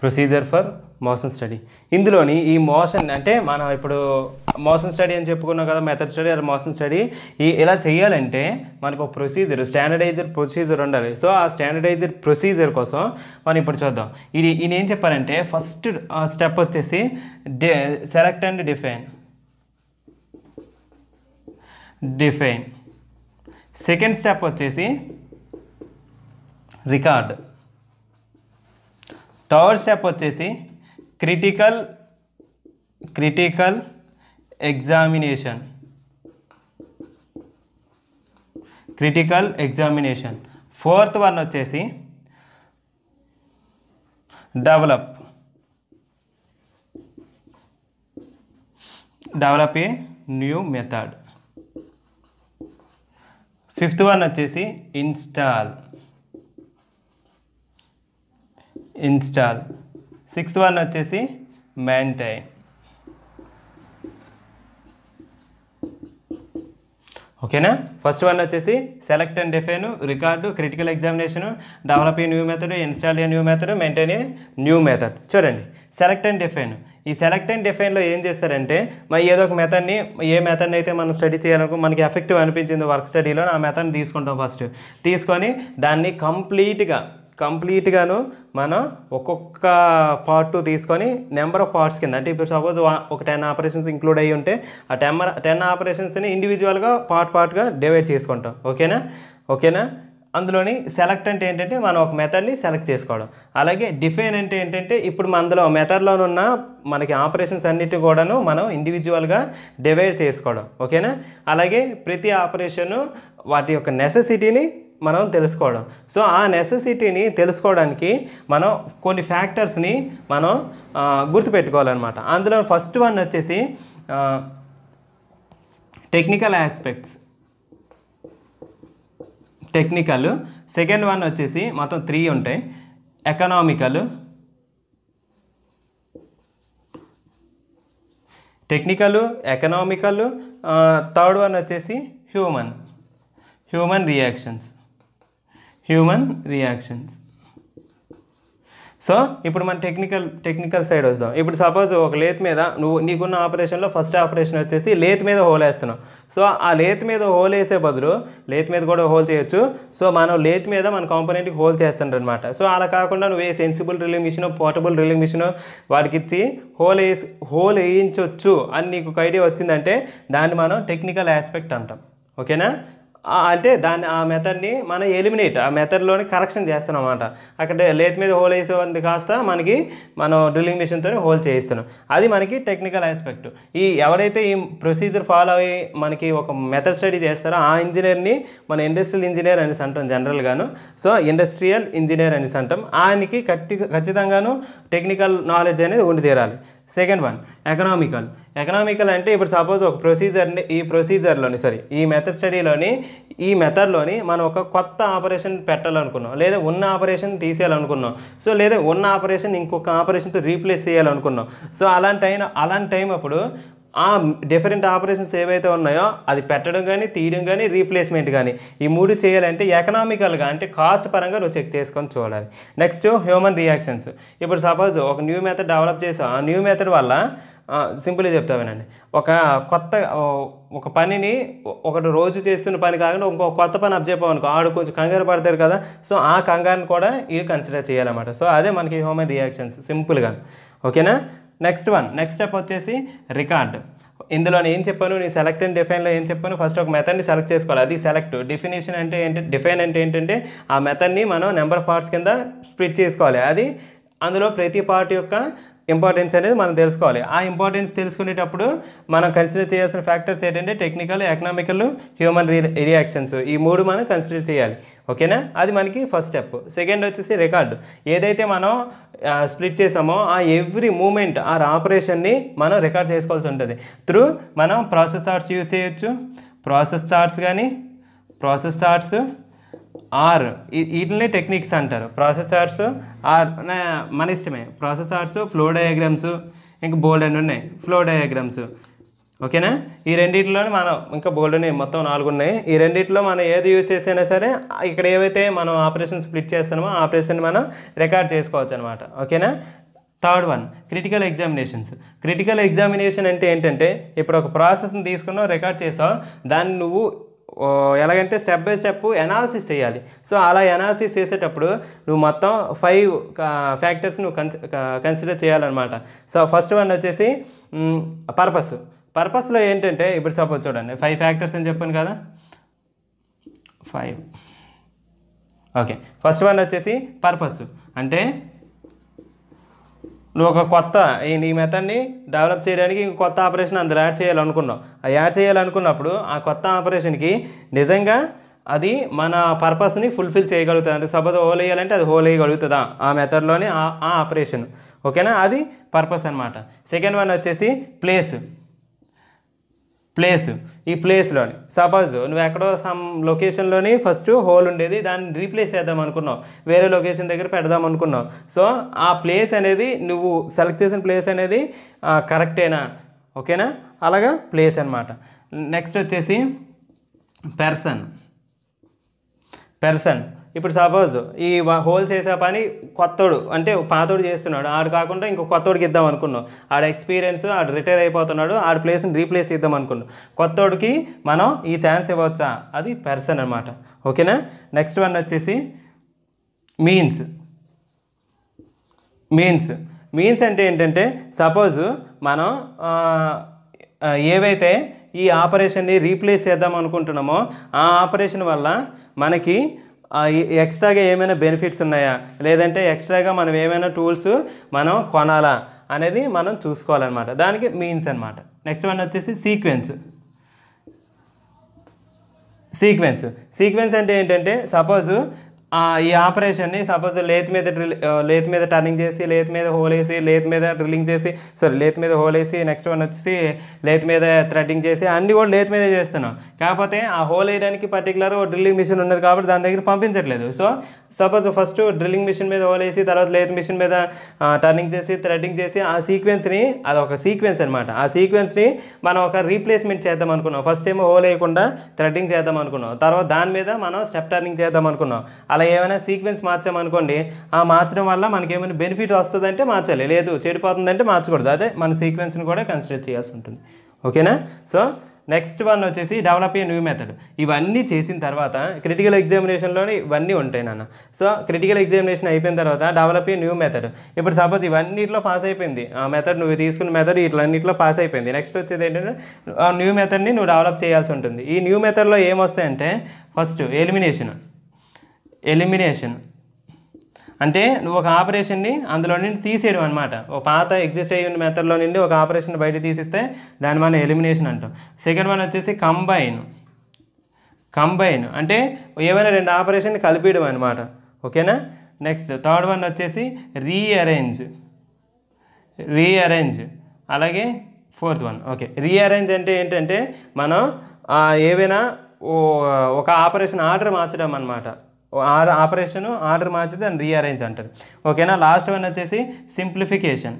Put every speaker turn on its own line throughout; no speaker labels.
procedure for motion study ఇందులోని ఈ motion అంటే మనం ఇప్పుడు మోషన్ స్టడీ అని చెప్పుకున్నాం కదా మెథడ్ స్టడీ అది మోషన్ స్టడీ ఈ ఇలా చేయాలంటే మనకు ఒక ప్రొసీజర్ స్టాండర్డైజర్ ప్రొసీజర్ ఉండాలి సో ఆ స్టాండర్డైజర్ ప్రొసీజర్ కోసం మనం ఇప్పుడు చూద్దాం ఇది ఈయన ఏం చెప్పారంటే ఫస్ట్ స్టెప్ వచ్చేసి the select and define define second step వచ్చేసి రికార్డ్ థర్డ్ స్టెప్ వచ్చేసి critical critical examination critical examination fourth one వచ్చేసి develop develop a new method fifth one వచ్చేసి ఇన్స్టాల్ ఇన్స్టాల్ సిక్స్త్ వన్ వచ్చేసి మెయింటైన్ ఓకేనా first one వచ్చేసి select and define record critical examination develop a new method install a new method maintain a new method చూడండి select and define ఈ select and డిఫైన్లో ఏం చేస్తారంటే మరి ఏదో ఒక మెథడ్ని ఏ మెథడ్ని అయితే మనం స్టడీ చేయాలనుకో మనకి ఎఫెక్టివ్ అనిపించింది వర్క్ స్టడీలో ఆ మెథడ్ని తీసుకుంటాం ఫస్ట్ తీసుకొని దాన్ని కంప్లీట్గా కంప్లీట్గాను మనం ఒక్కొక్క పార్ట్ తీసుకొని నెంబర్ ఆఫ్ పార్ట్స్ కింద అంటే ఇప్పుడు సపోజ్ ఒక టెన్ ఆపరేషన్స్ ఇంక్లూడ్ అయ్యి ఉంటే ఆ టెన్ టెన్ ఆపరేషన్స్ని ఇండివిజువల్గా పార్ట్ పార్ట్గా డివైడ్ చేసుకుంటాం ఓకేనా ఓకేనా అందులోని సెలెక్ట్ అంటే ఏంటంటే మనం ఒక మెథడ్ని సెలెక్ట్ చేసుకోవడం అలాగే డిఫైన్ అంటే ఏంటంటే ఇప్పుడు మనలో మెథడ్లో ఉన్న మనకి ఆపరేషన్స్ అన్నిటి కూడాను మనం ఇండివిజువల్గా డివైడ్ చేసుకోవడం ఓకేనా అలాగే ప్రతి ఆపరేషను వాటి యొక్క నెసెసిటీని మనం తెలుసుకోవడం సో ఆ నెసెసిటీని తెలుసుకోవడానికి మనం కొన్ని ఫ్యాక్టర్స్ని మనం ఆ, గుర్తుపెట్టుకోవాలన్నమాట అందులో ఫస్ట్ వన్ వచ్చేసి technical aspects technical second one వచ్చేసి మొత్తం త్రీ ఉంటాయి economical technical economical third one వచ్చేసి human human reactions human reactions so ఇప్పుడు మన టెక్నికల్ టెక్నికల్ సైడ్ వద్దాం ఇప్పుడు సపోజ్ ఒక లేత్ మీద నువ్వు నీకున్న ఆపరేషన్లో ఫస్ట్ ఆపరేషన్ వచ్చేసి లేత్ మీద హోల్ వేస్తున్నావు సో ఆ లేత్ మీద హోల్ వేసే బదులు లేత్ మీద కూడా హోల్ చేయొచ్చు సో మనం లేత్ మీద మన కాంపోనెంట్కి హోల్ చేస్తుంటారు అనమాట సో అలా కాకుండా నువ్వు a sensible drilling machine portable drilling machine వాటికి ఇచ్చి హోల్ వేసి హోల్ వేయించవచ్చు అని నీకు ఒక ఐడియా వచ్చిందంటే దాన్ని మనం టెక్నికల్ ఆస్పెక్ట్ అంటాం ఓకేనా ఆ, అంటే దాన్ని ఆ మెథడ్ని మనం ఎలిమినేట్ ఆ మెథడ్లోని కరెక్షన్ చేస్తున్నాం అనమాట అక్కడ లేత్ మీద హోల్ వేసేది కాస్త మనకి మనం డ్రిల్లింగ్ మిషన్తో హోల్ చేయిస్తున్నాం అది మనకి టెక్నికల్ ఆస్పెక్ట్ ఈ ఎవరైతే ఈ ప్రొసీజర్ ఫాలో అయ్యి మనకి ఒక మెథడ్ స్టడీ చేస్తారో ఆ ఇంజనీర్ని మన ఇండస్ట్రియల్ ఇంజనీర్ అనేసి అంటాం జనరల్గాను సో ఇండస్ట్రియల్ ఇంజనీర్ అనేసి అంటాం ఆయనకి ఖచ్చి ఖచ్చితంగాను టెక్నికల్ నాలెడ్జ్ అనేది ఉండి తీరాలి సెకండ్ వన్ ఎకనామికల్ ఎకనామికల్ అంటే ఇప్పుడు సపోజ్ ఒక ప్రొసీజర్ని ఈ ప్రొసీజర్లోని సారీ ఈ మెథడ్ స్టడీలోని ఈ మెథడ్లోని మనం ఒక కొత్త ఆపరేషన్ పెట్టాలనుకున్నాం లేదా ఉన్న ఆపరేషన్ తీసేయాలనుకున్నాం సో లేదా ఉన్న ఆపరేషన్ ఇంకొక ఆపరేషన్తో రీప్లేస్ చేయాలనుకున్నాం సో అలాంటి అయిన అలాంటి టైం అప్పుడు ఆ డిఫరెంట్ ఆపరేషన్స్ ఏవైతే ఉన్నాయో అది పెట్టడం కానీ తీయడం కానీ రీప్లేస్మెంట్ కానీ ఈ మూడు చేయాలంటే ఎకనామికల్గా అంటే కాస్ట్ పరంగా నువ్వు చెక్ చేసుకొని చూడాలి నెక్స్ట్ హ్యూమన్ రియాక్షన్స్ ఇప్పుడు సపోజ్ ఒక న్యూ మెథడ్ డెవలప్ చేసావు ఆ న్యూ మెథడ్ వల్ల సింపుల్గా చెప్తా వినండి ఒక కొత్త ఓ, ఒక పనిని ఒ- ఒకటి రోజు చేస్తున్న పని కాకుండా ఇంకో కొత్త పని అప్ చెప్పామనుకో ఆడు కొంచెం కంగారు పడతాడు కదా సో ఆ కంగారుని కూడా ఇది కన్సిడర్ చేయాలన్నమాట సో అదే మనకి హ్యూమన్ రియాక్షన్స్ సింపుల్గా ఓకేనా నెక్స్ట్ వన్ నెక్స్ట్ స్టెప్ వచ్చేసి రికార్డ్ ఇందులో నేను ఏం చెప్పాను నేను సెలెక్ట్ అండ్ డిఫైన్లో ఏం చెప్పాను ఫస్ట్ ఒక మెథడ్ని సెలెక్ట్ చేసుకోవాలి అది సెలెక్ట్ డిఫినేషన్ అంటే ఏంటి డిఫైన్ అంటే ఏంటంటే ఆ మెథడ్ని మనం నెంబర్ ఆఫ్ పార్ట్స్ కింద స్ప్లిట్ చేసుకోవాలి అది అందులో ప్రతి పార్ట్ యొక్క ఇంపార్టెన్స్ అనేది మనం తెలుసుకోవాలి ఆ ఇంపార్టెన్స్ తెలుసుకునేటప్పుడు మనం కన్సిడర్ చేయాల్సిన ఫ్యాక్టర్స్ ఏంటంటే టెక్నికల్ ఎకనామికల్ హ్యూమన్ రి రియాక్షన్స్ ఈ మూడు మనం కన్సిడర్ చేయాలి ఓకేనా అది మనకి ఫస్ట్ స్టెప్ సెకండ్ వచ్చేసి రికార్డు ఏదైతే మనం స్ప్లిట్ చేసామో ఆ ఎవ్రీ మూమెంట్ ఆ ఆపరేషన్ని మనం రికార్డ్ చేసుకోవాల్సి ఉంటుంది త్రూ మనం ప్రాసెస్ చార్ట్స్ యూజ్ చేయొచ్చు ప్రాసెస్ చార్ట్స్ కానీ ప్రాసెస్ చార్ట్స్ ఆర్ వీటిని టెక్నిక్స్ అంటారు ప్రాసెస్ చార్ట్స్ ఆర్ నా- మన ఇష్టమే ప్రాసెస్ చార్ట్స్ ఫ్లో డయాగ్రామ్స్ ఇంకా బోల్డ్ అని ఉన్నాయి ఫ్లో డయాగ్రామ్స్ ఓకేనా ఈ రెండిట్లో మనం ఇంకా బోల్డ్ ఉన్నాయి మొత్తం నాలుగు ఉన్నాయి ఈ రెండిట్లో మనం ఏది యూస్ చేసైనా సరే ఇక్కడ ఏవైతే మనం ఆపరేషన్ స్ప్లిట్ చేస్తున్నామో ఆ ఆపరేషన్ మనం రికార్డ్ చేసుకోవచ్చు అనమాట ఓకేనా third one critical examinations critical examination అంటే ఏంటంటే ఇప్పుడు ఒక ప్రాసెస్ని తీసుకున్నావు రికార్డ్ చేసావు దాన్ని నువ్వు ఓ, ఎలాగంటే స్టెప్ బై స్టెప్ ఎనాలిసిస్ చేయాలి సో అలా ఎనాలిసిస్ చేసేటప్పుడు నువ్వు మొత్తం ఫైవ్ ఫ్యాక్టర్స్ నువ్వు కన్సి కన్సిడర్ చేయాలన్నమాట సో ఫస్ట్ వన్ వచ్చేసి పర్పస్ పర్పస్లో ఏంటంటే ఇప్పుడు సపోజ్ చూడండి ఫైవ్ ఫ్యాక్టర్స్ అని చెప్పాను కదా ఫైవ్ ఓకే ఫస్ట్ వన్ వచ్చేసి పర్పస్ అంటే నువ్వు ఒక కొత్త ఈ నీ మెథడ్ని డెవలప్ చేయడానికి ఇంకో కొత్త ఆపరేషన్ అందులో యాడ్ చేయాలనుకున్నావు ఆ యాడ్ చేయాలనుకున్నప్పుడు ఆ కొత్త ఆపరేషన్కి నిజంగా అది మన పర్పస్ని ఫుల్ఫిల్ చేయగలుగుతుంది అంటే సపోజ్ హోల్ వేయాలంటే అది హోల్ వేయగలుగుతుందా ఆ మెథడ్లోని ఆ ఆ ఆపరేషన్ ఓకేనా అది పర్పస్ అనమాట సెకండ్ వన్ వచ్చేసి ప్లేస్ ప్లేస్ ఈ ప్లేస్లోని సపోజ్ నువ్వు ఎక్కడో సమ్ లొకేషన్లోని ఫస్ట్ హోల్ ఉండేది దాన్ని రీప్లేస్ చేద్దాం అనుకున్నావు వేరే లొకేషన్ దగ్గర పెడదాం అనుకున్నావు సో ఆ ప్లేస్ అనేది నువ్వు సెలెక్ట్ చేసిన ప్లేస్ అనేది ఆ, కరెక్టేనా ఓకేనా అలాగా ప్లేస్ అనమాట నెక్స్ట్ వచ్చేసి పెర్సన్ పెర్సన్ ఇప్పుడు సపోజ్ ఈ హోల్ చేసే పని కొత్తోడు అంటే పాతోడు చేస్తున్నాడు ఆడు కాకుండా ఇంకో కొత్తోడికి ఇద్దాం అనుకున్నాం ఆడ ఎక్స్పీరియన్స్ ఆడు రిటైర్ అయిపోతున్నాడు ఆడ ప్లేస్ని రీప్లేస్ ఇద్దాం అనుకున్నాం కొత్తోడికి మనం ఈ ఛాన్స్ ఇవ్వచ్చా అది పెర్సన్ అనమాట ఓకేనా నెక్స్ట్ వన్ వచ్చేసి మీన్స్ మీన్స్ మీన్స్ అంటే ఏంటంటే సపోజ్ మనం ఆ, ఆ, ఏవైతే ఈ ఆపరేషన్ని రీప్లేస్ చేద్దాం అనుకుంటున్నామో ఆ ఆపరేషన్ వల్ల మనకి ఆ, ఎ- ఎక్స్ట్రాగా ఏమైనా బెనిఫిట్స్ ఉన్నాయా లేదంటే ఎక్స్ట్రాగా మనం ఏమైనా టూల్స్ మనం కొనాలా అనేది మనం చూసుకోవాలన్నమాట దానికి మీన్స్ అనమాట నెక్స్ట్ వన్ వచ్చేసి సీక్వెన్స్ సీక్వెన్స్ సీక్వెన్స్ అంటే ఏంటంటే సపోజ్ ఈ ఆపరేషన్ని సపోజ్ లేత్ మీద డ్రిల్ లేత్ మీద టర్నింగ్ చేసి లేత్ మీద హోల్ వేసి లేత్ మీద డ్రిల్లింగ్ చేసి సారీ లేత్ మీద హోల్ వేసి నెక్స్ట్ వన్ వచ్చేసి లేత్ మీద థ్రెడ్డింగ్ చేసి అన్ని కూడా లేత్ మీదే చేస్తున్నాం కాకపోతే ఆ హోల్ వేయడానికి పర్టికులర్ డ్రిల్లింగ్ మిషన్ ఉన్నది కాబట్టి దాని దగ్గర పంపించట్లేదు so suppose first drilling machine మీద హోల్ వేసి తర్వాత లేత్ మిషన్ మీద టర్నింగ్ చేసి థ్రెడ్డింగ్ చేసి ఆ సీక్వెన్స్ని అది ఒక సీక్వెన్స్ అనమాట ఆ సీక్వెన్స్ని మనం ఒక రీప్లేస్మెంట్ చేద్దాం అనుకున్నాం ఫస్ట్ ఏమో హోల్ వేయకుండా థ్రెడ్డింగ్ చేద్దాం అనుకున్నాం తర్వాత దాని మీద మనం స్టెప్ టర్నింగ్ చేద్దాం అనుకున్నాం అలా ఏమైనా సీక్వెన్స్ మార్చామనుకోండి ఆ మార్చడం వల్ల మనకి ఏమైనా బెనిఫిట్ వస్తుందంటే మార్చాలి లేదు చెడిపోతుందంటే మార్చకూడదు అదే మన సీక్వెన్స్ని కూడా కన్సిడర్ చేయాల్సి ఉంటుంది ఓకేనా సో నెక్స్ట్ వన్ వచ్చేసి డెవలప్ ఏ న్యూ మెథడ్ ఇవన్నీ చేసిన తర్వాత క్రిటికల్ ఎగ్జామినేషన్లోనే ఇవన్నీ ఉంటాయి నాన్న సో క్రిటికల్ ఎగ్జామినేషన్ అయిపోయిన తర్వాత డెవలప్ ఏ న్యూ మెథడ్ ఇప్పుడు సపోజ్ ఇవన్నిట్లో పాస్ అయిపోయింది ఆ మెథడ్ నువ్వు తీసుకున్న మెథడ్ ఇట్లన్నిట్లో పాస్ అయిపోయింది నెక్స్ట్ వచ్చేది ఏంటంటే ఆ న్యూ మెథడ్ని నువ్వు డెవలప్ చేయాల్సి ఉంటుంది ఈ న్యూ మెథడ్లో ఏమొస్తాయంటే ఫస్ట్ ఎలిమినేషన్ ఎలిమినేషన్ అంటే నువ్వు ఒక ఆపరేషన్ని అందులో నుండి తీసేయడం అనమాట ఒక పాత ఎగ్జిస్ట్ అయ్యి ఉన్న మెథడ్లో నుండి ఒక ఆపరేషన్ బయట తీసిస్తే దాన్ని మనం ఎలిమినేషన్ అంటాం సెకండ్ వన్ వచ్చేసి కంబైన్ కంబైన్ అంటే ఏమైనా రెండు ఆపరేషన్ కలిపియడం అనమాట ఓకేనా నెక్స్ట్ థర్డ్ వన్ వచ్చేసి రీఅరేంజ్ రీఅరేంజ్ అలాగే ఫోర్త్ వన్ ఓకే రీఅరేంజ్ అంటే ఏంటంటే మనం ఆ, ఏవైనా ఓ- ఒక ఆపరేషన్ ఆర్డర్ మార్చడం అనమాట ఆపరేషన్ ఆర్డర్ మార్చితే దాన్ని రీఅరేంజ్ అంటారు ఓకేనా లాస్ట్ వన్ వచ్చేసి సింప్లిఫికేషన్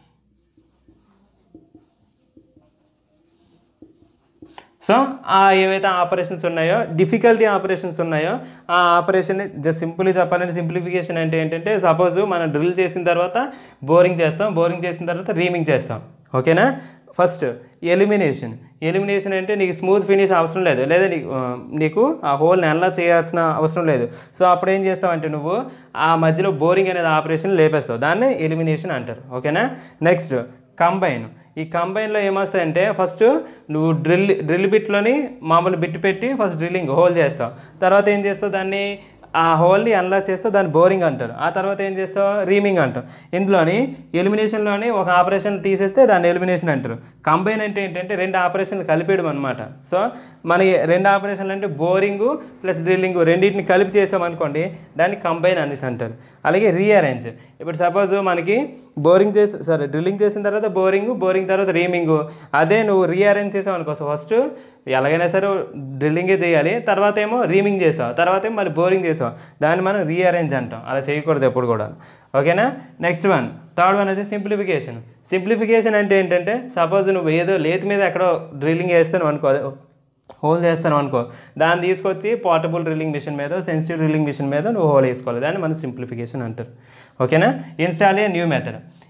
సో ఆ ఏవైతే ఆపరేషన్స్ ఉన్నాయో డిఫికల్టీ ఆపరేషన్స్ ఉన్నాయో ఆ ఆపరేషన్ జస్ట్ సింపుల్గా చెప్పాలంటే సింప్లిఫికేషన్ అంటే ఏంటంటే సపోజ్ మనం డ్రిల్ చేసిన తర్వాత బోరింగ్ చేస్తాం బోరింగ్ చేసిన తర్వాత రీమింగ్ చేస్తాం ఓకేనా ఫస్ట్ ఎలిమినేషన్ ఎలిమినేషన్ అంటే నీకు స్మూత్ ఫినిష్ అవసరం లేదు లేదా నీకు ఆ, నీకు ఆ హోల్ని ఎలా చేయాల్సిన అవసరం లేదు సో అప్పుడు ఏం చేస్తావంటే నువ్వు ఆ మధ్యలో బోరింగ్ అనేది ఆపరేషన్ లేపేస్తావు దాన్నే ఎలిమినేషన్ అంటారు ఓకేనా నెక్స్ట్ కంబైన్ ఈ కంబైన్లో ఏమొస్తాయంటే ఫస్ట్ నువ్వు డ్రిల్ డ్రిల్ బిట్లోని మామూలు బిట్ పెట్టి ఫస్ట్ డ్రిల్లింగ్ హోల్ చేస్తావు తర్వాత ఏం చేస్తావు దాన్ని ఆ హోల్ని అన్లాక్ చేస్తావు దాన్ని బోరింగ్ అంటారు ఆ తర్వాత ఏం చేస్తావు రీమింగ్ అంటాం ఇందులోని ఎలిమినేషన్లోని ఒక ఆపరేషన్ తీసేస్తే దాన్ని ఎలిమినేషన్ అంటారు కంబైన్ అంటే ఏంటంటే రెండు ఆపరేషన్లు కలిపేయడం అనమాట సో మన రెండు ఆపరేషన్లు అంటే బోరింగ్ ప్లస్ డ్రిల్లింగ్ రెండింటిని కలిపి చేసామనుకోండి దాన్ని కంబైన్ అనేసి అంటారు అలాగే రీఅరేంజ్ ఇప్పుడు సపోజ్ మనకి బోరింగ్ చేసి సారీ డ్రిల్లింగ్ చేసిన తర్వాత బోరింగ్ బోరింగ్ తర్వాత రీమింగ్ అదే నువ్వు రీఅరేంజ్ చేసావు అనుకో ఫస్ట్ ఎలాగైనా సరే డ్రిల్లింగే చేయాలి తర్వాత ఏమో రీమింగ్ చేసావు తర్వాత ఏమో మళ్ళీ బోరింగ్ చేసావు దాన్ని మనం రీఅరేంజ్ అంటాం అలా చేయకూడదు ఎప్పుడు కూడా ఓకేనా నెక్స్ట్ వన్ థర్డ్ వన్ అయితే సింప్లిఫికేషన్ సింప్లిఫికేషన్ అంటే ఏంటంటే సపోజ్ నువ్వు ఏదో లేత్ మీద ఎక్కడో డ్రిల్లింగ్ చేస్తాను అనుకో అదే హోల్ చేస్తాను అనుకో దాన్ని తీసుకొచ్చి పోర్టబుల్ డ్రిల్లింగ్ మిషన్ మీద సెన్సిటివ్ డ్రిల్లింగ్ మిషన్ మీద నువ్వు హోల్ వేసుకోవాలి దాన్ని మనం సింప్లిఫికేషన్ అంటారు ఓకేనా ఇన్స్టాల్ ఏ న్యూ మెథడ్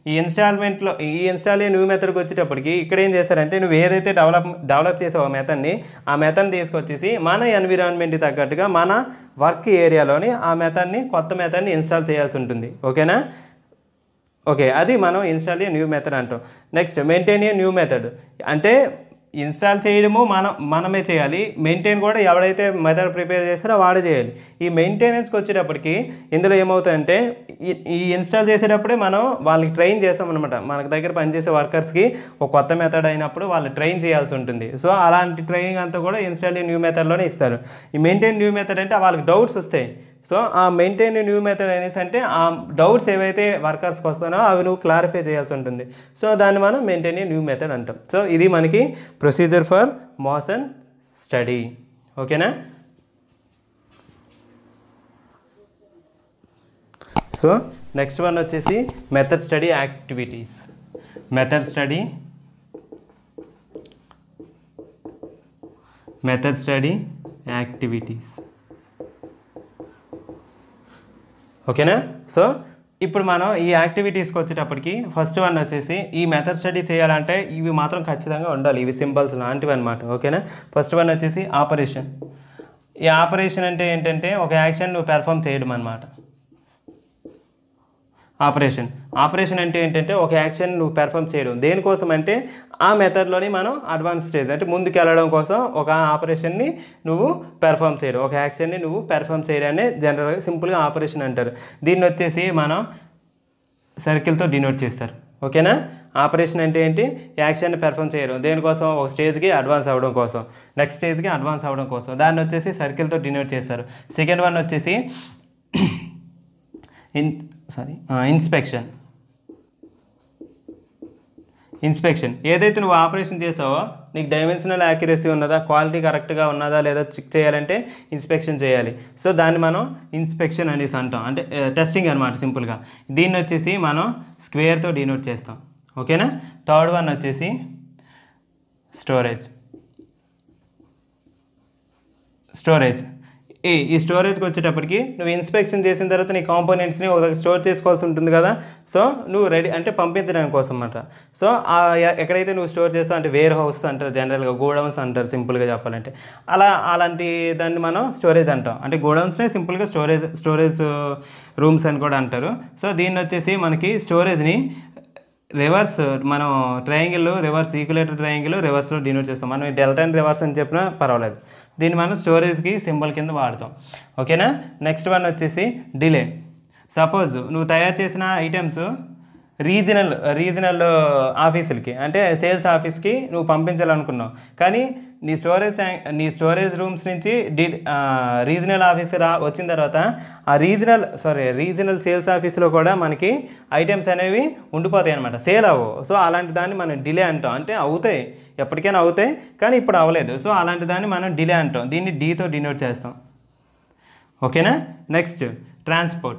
ఈ ఇన్స్టాల్మెంట్లో ఈ ఇన్స్టాల్ న్యూ మెథడ్కి వచ్చేటప్పటికి ఇక్కడ ఏం చేస్తారంటే నువ్వు ఏదైతే డెవలప్ డెవలప్ చేసావో మెథడ్ని ఆ మెథడ్ని తీసుకొచ్చేసి మన ఎన్విరాన్మెంట్కి తగ్గట్టుగా మన వర్క్ ఏరియాలోని ఆ మెథడ్ని కొత్త మెథడ్ని ఇన్స్టాల్ చేయాల్సి ఉంటుంది ఓకేనా ఓకే అది మనం ఇన్స్టాల్ ఏ న్యూ మెథడ్ అంటాం next maintain a new method అంటే ఇన్స్టాల్ చేయడము మనం మనమే చేయాలి మెయింటైన్ కూడా ఎవడైతే మెథడ్ ప్రిపేర్ చేస్తాడో వాడే చేయాలి ఈ మెయింటెనెన్స్కి వచ్చేటప్పటికి ఇందులో ఏమవుతుందంటే ఈ- ఈ ఇన్స్టాల్ చేసేటప్పుడే మనం వాళ్ళకి ట్రైన్ చేస్తాం అనమాట మనకి దగ్గర పనిచేసే వర్కర్స్కి ఒక కొత్త మెథడ్ అయినప్పుడు వాళ్ళు ట్రైన్ చేయాల్సి ఉంటుంది సో అలాంటి ట్రైనింగ్ అంతా కూడా ఇన్స్టాల్ న్యూ మెథడ్లోనే ఇస్తారు ఈ మెయింటైన్ న్యూ మెథడ్ అంటే వాళ్ళకి డౌట్స్ వస్తాయి సో ఆ మెయింటైన్ న్యూ మెథడ్ అనేసి అంటే ఆ డౌట్స్ ఏవైతే వర్కర్స్కి వస్తానో అవి నువ్వు క్లారిఫై చేయాల్సి ఉంటుంది సో దాన్ని మనం మెయింటైన్ న్యూ మెథడ్ అంటాం సో ఇది మనకి ప్రొసీజర్ ఫర్ మోషన్ స్టడీ ఓకేనా సో నెక్స్ట్ వన్ వచ్చేసి method study activities method study method study activities ఓకేనా సో ఇప్పుడు మనం ఈ యాక్టివిటీస్కి వచ్చేటప్పటికి ఫస్ట్ వన్ వచ్చేసి ఈ మెథడ్ స్టడీ చేయాలంటే ఇవి మాత్రం ఖచ్చితంగా ఉండాలి ఇవి సింబల్స్ లాంటివి అనమాట ఓకేనా ఫస్ట్ వన్ వచ్చేసి ఆపరేషన్ ఈ ఆపరేషన్ అంటే ఏంటంటే ఒక యాక్షన్ నువ్వు పెర్ఫామ్ చేయడం అనమాట ఆపరేషన్ ఆపరేషన్ అంటే ఏంటంటే ఒక యాక్షన్ నువ్వు పెర్ఫామ్ చేయడం దేనికోసం అంటే ఆ మెథడ్లోని మనం అడ్వాన్స్ స్టేజ్ అంటే ముందుకు వెళ్ళడం కోసం ఒక ఆపరేషన్ని నువ్వు పెర్ఫామ్ చేయడం ఒక యాక్షన్ని నువ్వు పెర్ఫామ్ చేయడాన్ని జనరల్గా సింపుల్గా ఆపరేషన్ అంటారు దీన్ని వచ్చేసి మనం సర్కిల్తో డినోట్ చేస్తారు ఓకేనా ఆపరేషన్ అంటే ఏంటి యాక్షన్ని పెర్ఫామ్ చేయడం దేనికోసం ఒక స్టేజ్కి అడ్వాన్స్ అవ్వడం కోసం నెక్స్ట్ స్టేజ్కి అడ్వాన్స్ అవ్వడం కోసం దాన్ని వచ్చేసి సర్కిల్తో డినోట్ చేస్తారు సెకండ్ వన్ వచ్చేసి ఇన్ సారీ ఇన్స్పెక్షన్ ఇన్స్పెక్షన్ ఏదైతే నువ్వు ఆపరేషన్ చేసావో నీకు డైమెన్షనల్ యాక్యురసీ ఉన్నదా క్వాలిటీ కరెక్ట్గా ఉన్నదా లేదా చెక్ చేయాలంటే ఇన్స్పెక్షన్ చేయాలి సో దాన్ని మనం ఇన్స్పెక్షన్ అనేసి అంటాం అంటే టెస్టింగ్ అనమాట సింపుల్గా దీన్ని వచ్చేసి మనం స్క్వేర్తో డినోట్ చేస్తాం ఓకేనా థర్డ్ వన్ వచ్చేసి స్టోరేజ్ స్టోరేజ్ ఈ ఈ స్టోరేజ్కి వచ్చేటప్పటికి నువ్వు ఇన్స్పెక్షన్ చేసిన తర్వాత నీ కాంపోనెంట్స్ని ఒక దగ్గర స్టోర్ చేసుకోవాల్సి ఉంటుంది కదా సో నువ్వు రెడీ అంటే పంపించడానికి కోసం అన్నమాట సో ఆ ఎ- ఎక్కడైతే నువ్వు స్టోర్ చేస్తావు అంటే వేర్ హౌస్ అంటారు జనరల్గా గోడౌన్స్ అంటారు సింపుల్గా చెప్పాలంటే అలా అలాంటి దాన్ని మనం స్టోరేజ్ అంటాం అంటే గోడౌన్స్నే సింపుల్గా స్టోరేజ్ స్టోరేజ్ రూమ్స్ అని కూడా అంటారు సో దీన్ని వచ్చేసి మనకి స్టోరేజ్ని రివర్స్ మనం ట్రయాంగిల్ రివర్స్ ఈక్యులేటర్ ట్రయాంగిల్ రివర్స్లో డినోట్ చేస్తాం మనం డెల్టా అండ్ రివర్స్ అని చెప్పినా పర్వాలేదు దీన్ని మనం స్టోరేజ్కి సింబల్ కింద వాడతాం ఓకేనా నెక్స్ట్ వన్ వచ్చేసి డిలే సపోజ్ నువ్వు తయారు చేసిన ఐటమ్స్ రీజనల్ రీజనల్ ఆఫీసులకి అంటే సేల్స్ ఆఫీస్కి నువ్వు పంపించాలనుకున్నావు కానీ నీ స్టోరేజ్ ట్యాంక్ నీ స్టోరేజ్ రూమ్స్ నుంచి డి రీజనల్ ఆఫీస్ రా వచ్చిన తర్వాత ఆ రీజనల్ సారీ రీజనల్ సేల్స్ ఆఫీస్లో కూడా మనకి ఐటమ్స్ అనేవి ఉండిపోతాయి అనమాట సేల్ అవ్వవు సో అలాంటి దాన్ని మనం డిలే అంటాం అంటే అవుతాయి ఎప్పటికైనా అవుతాయి కానీ ఇప్పుడు అవ్వలేదు సో అలాంటి దాన్ని మనం డిలే అంటాం దీన్ని డీతో డినోట్ చేస్తాం ఓకేనా next transport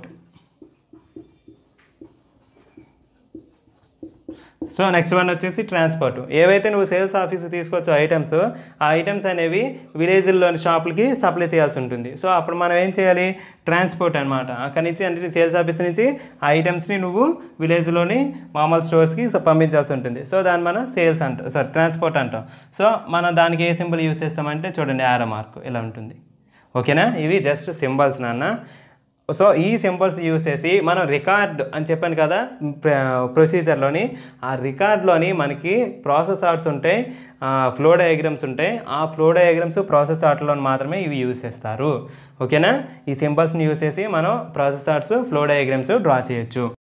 so next one వచ్చేసి ట్రాన్స్పోర్ట్ ఏవైతే నువ్వు సేల్స్ ఆఫీస్ తీసుకొచ్చో ఐటమ్స్ ఆ ఐటమ్స్ అనేవి విలేజ్లోని షాపులకి సప్లై చేయాల్సి ఉంటుంది సో అప్పుడు మనం ఏం చేయాలి ట్రాన్స్పోర్ట్ అనమాట అక్కడి నుంచి అంటే సేల్స్ ఆఫీస్ నుంచి ఆ ఐటమ్స్ని నువ్వు విలేజ్లోని మామూలు స్టోర్స్కి సో పంపించాల్సి ఉంటుంది సో దాన్ని మనం సేల్స్ అంటాం సారీ ట్రాన్స్పోర్ట్ అంటాం సో మనం దానికి ఏ సింబల్ యూస్ చేస్తామంటే చూడండి ఆరో మార్క్ ఇలా ఉంటుంది ఓకేనా ఇవి జస్ట్ సింబల్స్ నాన్న సో ఈ సింబల్స్ యూస్ చేసి మనం రికార్డ్ అని చెప్పాను కదా ప్రొసీజర్లోని ఆ రికార్డ్లోని మనకి ప్రాసెస్ ఆర్ట్స్ ఉంటాయి ఫ్లో డయాగ్రామ్స్ ఉంటాయి ఆ ఫ్లో డయాగ్రామ్స్ ప్రాసెస్ ఆర్ట్లో మాత్రమే ఇవి యూస్ చేస్తారు ఓకేనా ఈ సింబల్స్ని యూస్ చేసి మనం process charts flow diagrams draw చేయొచ్చు